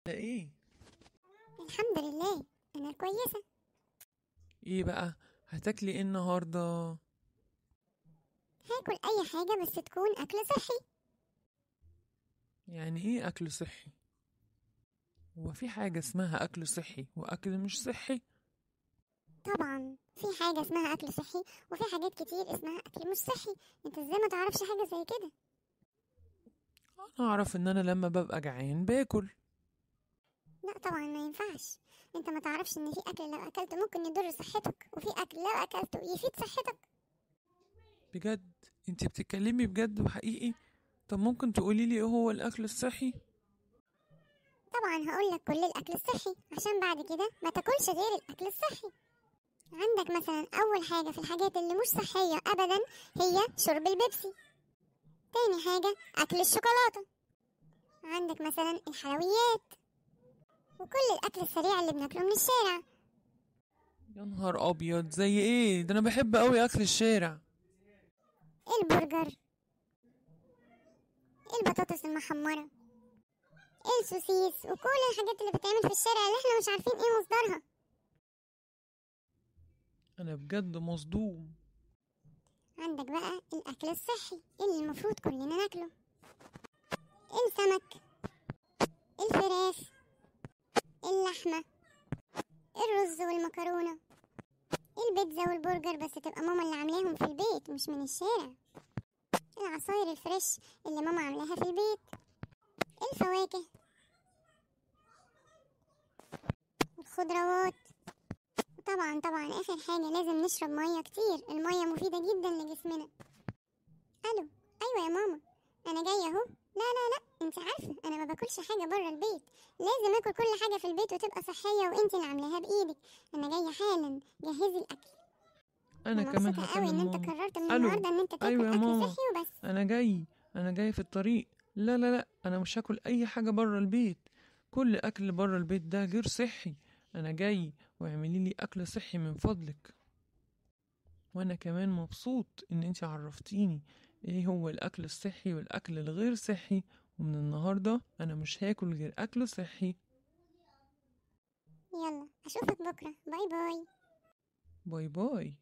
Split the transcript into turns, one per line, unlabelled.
ده ايه
الحمد لله انا كويسه
ايه بقى هتاكلي ايه النهارده
هاكل اي حاجه بس تكون اكل صحي
يعني ايه اكل صحي هو في حاجه اسمها اكل صحي واكل مش صحي
طبعا في حاجه اسمها اكل صحي وفي حاجات كتير اسمها اكل مش صحي انت ازاي ما تعرفش حاجه زي كده
انا اعرف ان انا لما ببقى جعان باكل
لا طبعا ما ينفعش انت ما تعرفش ان في اكل لو اكلته ممكن يضر صحتك وفي اكل لو اكلته يفيد صحتك
بجد انت بتتكلمي بجد وحقيقي طب ممكن تقولي لي ايه هو الاكل الصحي
طبعا هقول لك كل الاكل الصحي عشان بعد كده ما تاكلش غير الاكل الصحي عندك مثلا اول حاجه في الحاجات اللي مش صحيه ابدا هي شرب البيبسي تاني حاجه اكل الشوكولاته عندك مثلا الحلويات وكل الاكل السريع اللي بناكله من الشارع
يا نهار ابيض زي ايه ده انا بحب قوي اكل الشارع
البرجر البطاطس المحمره السوسيس وكل الحاجات اللي بتتعمل في الشارع اللي احنا مش عارفين ايه مصدرها
انا بجد مصدوم
عندك بقى الأكل الصحي اللي المفروض كلنا ناكله السمك الفراخ اللحمة الرز والمكرونة البيتزا والبرجر بس تبقى ماما اللي عاملاهم في البيت مش من الشارع العصاير الفريش اللي ماما عاملاها في البيت الفواكه الخضروات طبعا طبعا اخر حاجة لازم نشرب مية كتير المية مفيدة جدا لجسمنا الو ايوه يا ماما انا جاية اهو لا لا لا انت عارفة انا ما باكلش حاجة بره البيت لازم اكل كل حاجة في البيت وتبقى صحية وانت اللي عاملاها بايدك انا جاية حالا جهزي الاكل
انا
أنا
كمان
مبسوطة قوي
هكلم
ان انت
ماما
قررت من
ألو.
النهاردة ان انت تاكل
أيوة يا
اكل
ماما.
صحي وبس
انا جاي انا جاي في الطريق لا لا لا انا مش هاكل اي حاجه بره البيت كل اكل بره البيت ده غير صحي انا جاي واعملي لي اكل صحي من فضلك وانا كمان مبسوط ان انت عرفتيني ايه هو الاكل الصحي والاكل الغير صحي ومن النهارده انا مش هاكل غير اكل صحي
يلا اشوفك بكرة باي باي
باي باي